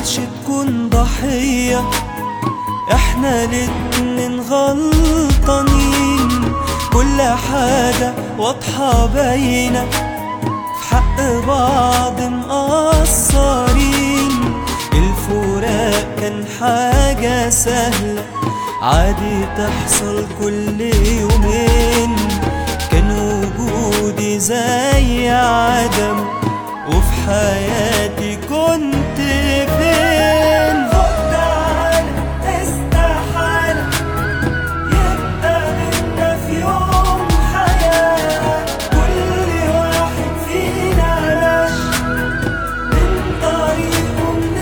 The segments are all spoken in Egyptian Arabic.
تحاولش تكون ضحية احنا الاتنين غلطانين كل حاجة واضحة باينة في حق بعض مقصرين الفراق كان حاجة سهلة عادي تحصل كل يومين كان وجودي زي عدم وفي حياتي كنت فين فوق تعالى استحالة يبقى بينا في يوم حياة كل واحد فينا ماشي من طريق ومن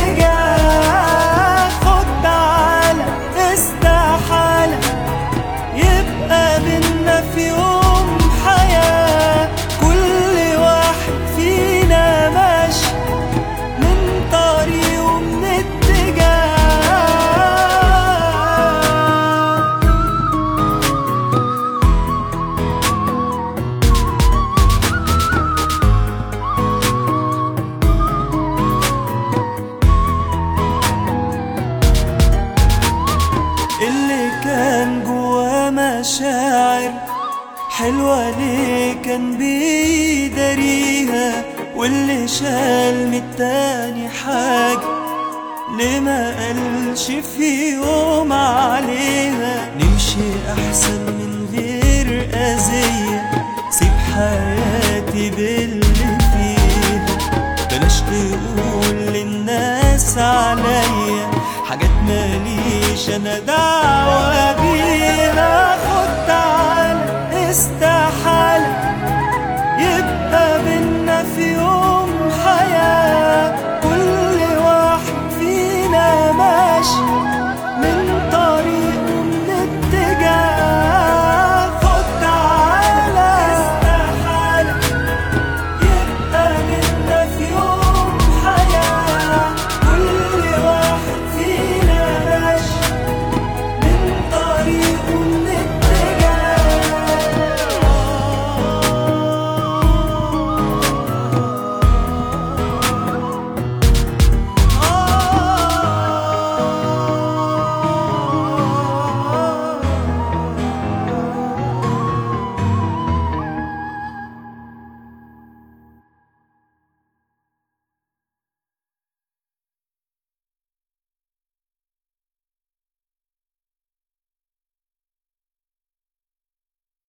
اتجاه خد تعالى استحالة يبقى بينا في يوم حياة كل واحد فينا ماشي من طريق ومن اتجاه اللي كان جوا مشاعر حلوة ليه كان بيداريها واللي شال من التاني حاجة ليه ما قالش في يوم عليها نمشي أحسن من غير أذية سيب حياتي باللي فيها بلاش تقول للناس عليا حاجات ماليش انا دعوة بيها